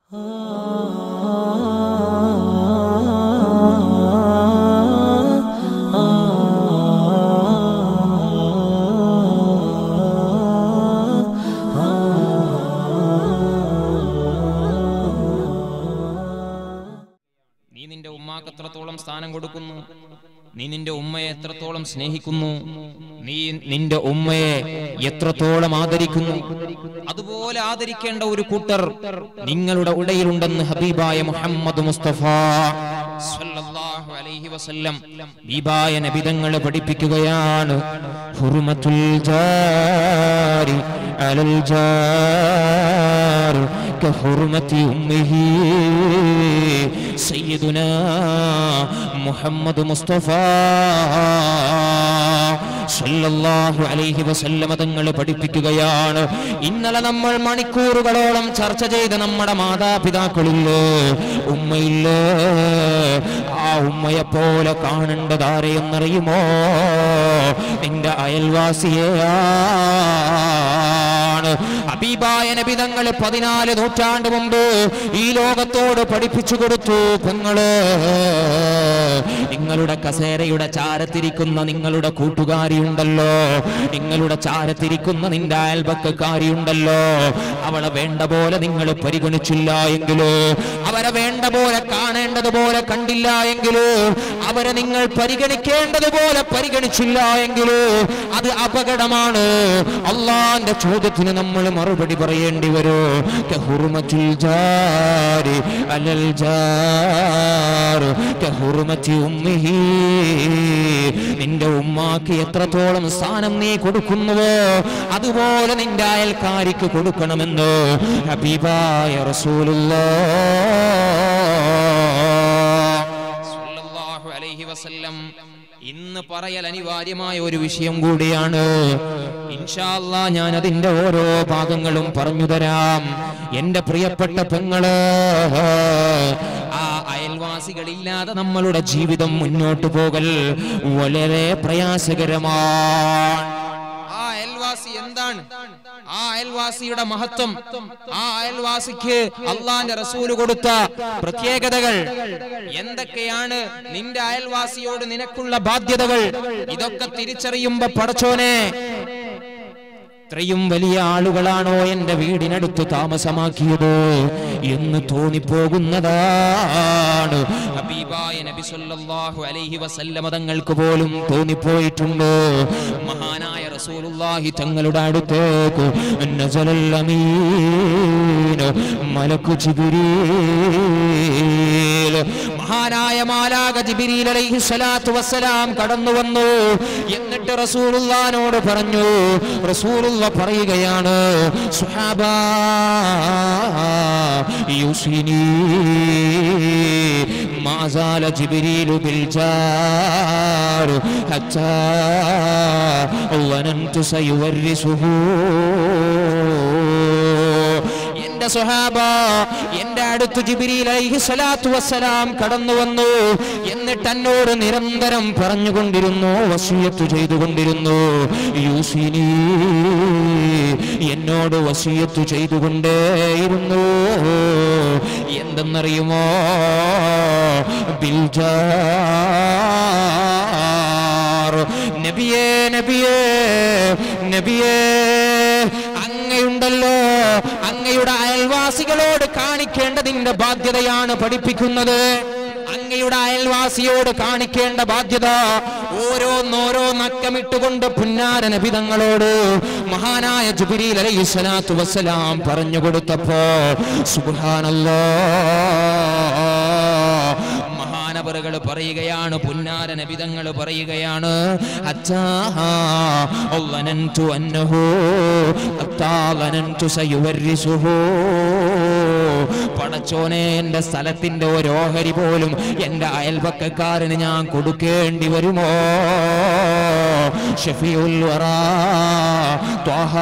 നീ നിന്റെ ഉമ്മാക്ക് എത്രത്തോളം സ്ഥാനം കൊടുക്കുന്നു നീ നിന്റെ ഉമ്മയെ എത്രത്തോളം സ്നേഹിക്കുന്നു നീ നിന്റെ ഉമ്മയെ എത്രത്തോളം ആദരിക്കുന്നു അതുപോലെ ആദരിക്കേണ്ട ഒരു കൂട്ടർ നിങ്ങളുടെ ഉടയിലുണ്ടെന്ന് ഹബീബായ മുഹമ്മദ് മുസ്തഫ സ്വല്ലല്ലാഹു അലൈഹി വസല്ലം ഹബീബായ നബിതങ്ങൾ പഠിപ്പിക്കുകയാണ് ഹുർമത്തുൽ ജാരി അലൽ ജാർ كحرمة أمه سيدنا محمد مصطفى സല്ലല്ലാഹു അലൈഹി വസല്ലമ തങ്ങൾ പഠിപ്പിക്കുകയാണ് ഇന്നലെ നമ്മൾ മണിക്കൂറുകളോളം ചർച്ച ചെയ്ത നമ്മുടെ മാതാപിതാക്കളില്ലേ ഉമ്മയില്ലേ ആ ഉമ്മയെ പോലെ കാണേണ്ടത് ആരെയെന്നറിയുമോ നിന്റെ അയൽവാസിയെയാണ് ഹബീബായ നബി തങ്ങൾ പതിനാല് നൂറ്റാണ്ട് മുമ്പ് ഈ ലോകത്തോട് പഠിപ്പിച്ചു കൊടുത്തു പെങ്ങള് നിങ്ങളുടെ കസേരയുടെ ചാരത്തിരിക്കുന്ന നിങ്ങളുടെ കൂട്ടുകാരിയുണ്ടല്ലോ നിങ്ങളുടെ ചാരത്തിരിക്കുന്ന നിന്റെ അയൽപക്കക്കാരിയുണ്ടല്ലോ അവളെ വേണ്ട പോലെ നിങ്ങൾ പരിഗണിച്ചില്ല എങ്കിലോ അവരെ വേണ്ട പോലെ കാണേണ്ടതുപോലെ കണ്ടില്ല എങ്കിലോ അവരെ നിങ്ങൾ പരിഗണിക്കേണ്ടതുപോലെ പരിഗണിച്ചില്ല എങ്കിലോ അത് അപകടമാണ് അള്ളാന്റെ ചോദ്യത്തിന് നമ്മൾ മറുപടി പറയേണ്ടി വരൂ കഹുറുമത്തുൽ ജാരി അലൽ ജാർ കഹുറുമത്തി ഉമ്മിഹി നിന്റെ ഉമ്മാക്ക് എത്രത്തോളം സ്ഥാനം നീ കൊടുക്കുന്നുവോ അതുപോലെ നിന്റെ അയൽക്കാരിക്ക് കൊടുക്കണമെന്ന് ഹബീബായ റസൂലുള്ളാഹി അലൈഹി വസല്ലം ഇന്ന് പറയൽ അനിവാര്യമായ ഒരു വിഷയം കൂടിയാണ് ഇൻഷാല്ലാ ഞാൻ അതിന്റെ ഓരോ ഭാഗങ്ങളും പറഞ്ഞു തരാം എന്റെ പ്രിയപ്പെട്ട പെങ്ങള് ആ അയൽവാസികളില്ലാതെ നമ്മളുടെ ജീവിതം മുന്നോട്ട് പോകൽ വളരെ പ്രയാസകരമാണ് ആ അയൽവാസി എന്താണ് ആ അയൽവാസിയുടെ മഹത്വം ആ അയൽവാസിക്ക് അള്ളാന്റെ റസൂല് കൊടുത്ത പ്രത്യേകതകൾ എന്തൊക്കെയാണ് നിന്റെ അയൽവാസിയോട് നിനക്കുള്ള ബാധ്യതകൾ ഇതൊക്കെ തിരിച്ചറിയുമ്പോ പടച്ചോനെ ഇത്രയും വലിയ ആളുകളാണോ എന്റെ വീടിനടുത്ത് താമസമാക്കിയത് എന്ന് തോന്നിപ്പോകുന്നതാണ് ഹബീബായ നബി സല്ലല്ലാഹു അലൈഹി വസല്ലമ തങ്ങൾക്ക് പോലും തോന്നിപ്പോയിട്ടുണ്ട് മഹാനായ റസൂലുള്ളാഹി തങ്ങളുടെ അടുത്തേക്ക് നസലൽ അമീൻ മലക്കു ജിബ്രീൽ മഹാനായ മാലാക ജിബ്രീൽ അലൈഹി സ്വലാത്തു വസ്സലാം കടന്നു വന്നു എന്നിട്ട് റസൂലുള്ളാനോട് പറഞ്ഞു റസൂലുള്ള പറയുകയാണ് സുഹാബ യുസിനി മാസാല ജിബ്രീലു ബിൽ ജാർ ഹത്താ വനന്തു സയുവരിസുഹു എന്റെ സ്വഹാബ എന്റെ അടുത്ത് ജിബിരിയിൽ അലൈഹി സ്വലാത്തു വസ്സലാം കടന്നു വന്നു എന്നിട്ട് എന്നോട് നിരന്തരം പറഞ്ഞുകൊണ്ടിരുന്നു വസീയത്ത് ചെയ്തുകൊണ്ടിരുന്നു യൂസിനി എന്നോട് വസീയത്ത് ചെയ്തുകൊണ്ടേയിരുന്നു എന്തെന്നറിയുമോ ബിൽജാർ നബിയേ നബിയേ നബിയേ അങ്ങയുണ്ടല്ലോ അങ്ങയുടെ അയൽവാസികളോട് കാണിക്കേണ്ടതിന്റെ ബാധ്യതയാണ് പഠിപ്പിക്കുന്നത് അങ്ങയുടെ അയൽവാസിയോട് കാണിക്കേണ്ട ബാധ്യത ഓരോന്നോരോന്നക്കമിട്ടുകൊണ്ട് പുന്നാര നബിതങ്ങളോട് മഹാനായ ജുബിരിൽ അലൈഹി സ്വലാത്തു വസ്സലാം പറഞ്ഞു കൊടുത്തപ്പോ സുബ്ഹാനല്ലാ മഹാനവറുകൾ പറയുകയാണ് പുന്നാര നബിതങ്ങൾ പറയുകയാണ് അച്ഛാ ظننت أنه حتى ظننت سيورثه പടച്ചോനെ എന്റെ സ്ഥലത്തിന്റെ ഒരു ഓഹരി പോലും എന്റെ അയൽപക്കക്കാരന് ഞാൻ കൊടുക്കേണ്ടി വരുമോ ഷഫീഉൽ വറാ ത്വാഹ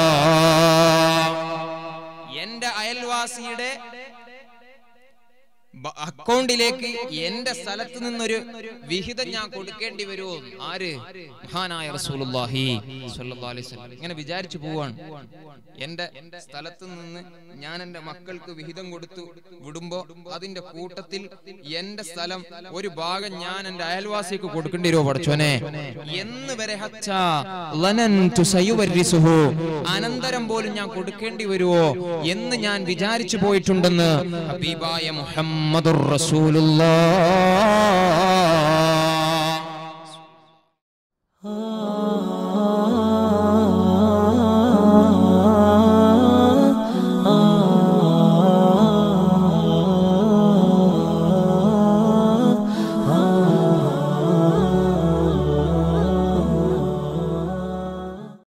റസൂലുള്ളാഹ് എന്റെ അയൽവാസിയുടെ ബ- അക്കൗണ്ടിലേക്ക് എന്റെ സ്ഥലത്ത് നിന്നൊരു വിഹിതം ഞാൻ കൊടുക്കേണ്ടി വരുമോ ആര് മഹാനായ റസൂലുള്ളാഹി സ്വല്ലല്ലാഹു അലൈഹി വസല്ലം ഇങ്ങനെ വിചാരിച്ചു പോവാണ് എന്റെ സ്ഥലത്ത് നിന്ന് ഞാൻ എന്റെ മക്കൾക്ക് വിഹിതം കൊടുത്തു വിടുമ്പോ അതിന്റെ കൂട്ടത്തിൽ എന്റെ സ്ഥലം ഒരു ഭാഗം ഞാൻ എന്റെ അയൽവാസിക്ക് കൊടുക്കേണ്ടി വരുമോ പഠിച്ചോനെ എന്ന് വരെ ഹച്ചാ ലനൻതു സയുവരിസുഹു. അനന്തരം പോലും ഞാൻ കൊടുക്കേണ്ടി വരുമോ എന്ന് ഞാൻ വിചാരിച്ചു പോയിട്ടുണ്ടെന്ന് ഹബീബായ മുഹമ്മദുർ റസൂലുള്ളാഹ്